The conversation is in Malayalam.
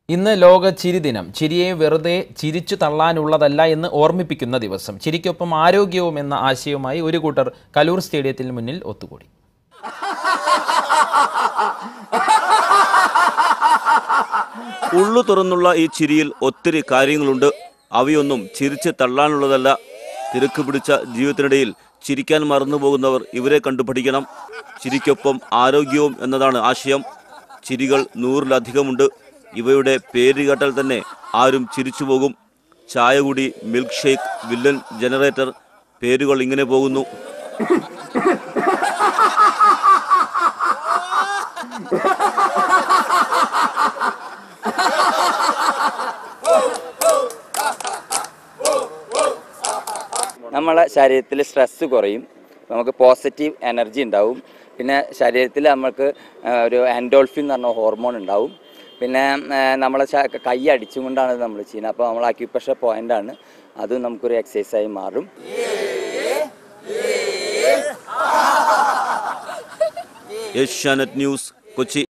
ഇന്ന് ലോക ചിരി ദിനം ചിരിയെ വെറുതെ ചിരിച്ചു തള്ളാനുള്ളതല്ല എന്ന് ഓർമ്മിപ്പിക്കുന്ന ദിവസം ചിരിക്കൊപ്പം ആരോഗ്യവും എന്ന ആശയവുമായി ഒരു കൂട്ടർ കലൂർ സ്റ്റേഡിയത്തിന് മുന്നിൽ ഒത്തുകൂടി ഉള്ളു തുറന്നുള്ള ഈ ചിരിയിൽ ഒത്തിരി കാര്യങ്ങളുണ്ട് അവയൊന്നും ചിരിച്ച് തള്ളാനുള്ളതല്ല തിരക്ക് പിടിച്ച ജീവിതത്തിനിടയിൽ ചിരിക്കാൻ മറന്നുപോകുന്നവർ ഇവരെ കണ്ടു പഠിക്കണം ചിരിക്കൊപ്പം ആരോഗ്യവും എന്നതാണ് ആശയം ചിരികൾ നൂറിലധികമുണ്ട് ഇവയുടെ പേര് കേട്ടാൽ തന്നെ ആരും ചിരിച്ചു പോകും ചായ കുടി മിൽക്ക് ഷേക്ക് വില്ലൻ ജനറേറ്റർ പേരുകൾ ഇങ്ങനെ പോകുന്നു നമ്മളെ ശരീരത്തിൽ സ്ട്രെസ്സ് കുറയും നമുക്ക് പോസിറ്റീവ് എനർജി ഉണ്ടാവും പിന്നെ ശരീരത്തിൽ നമുക്ക് ആ, ഒരു ആൻഡോൾഫിൻ എന്ന് പറഞ്ഞ ഹോർമോൺ ഉണ്ടാവും പിന്നെ ആ, നമ്മളെ ശ- കൈ അടിച്ചും കൊണ്ടാണ് നമ്മൾ ചെയ്യുന്നത് അപ്പോൾ നമ്മൾ അക്യുപ്രഷർ പോയിൻ്റാണ് അതും നമുക്കൊരു എക്സസൈസായി മാറും ഏഷ്യാനെറ്റ് ന്യൂസ് കൊച്ചി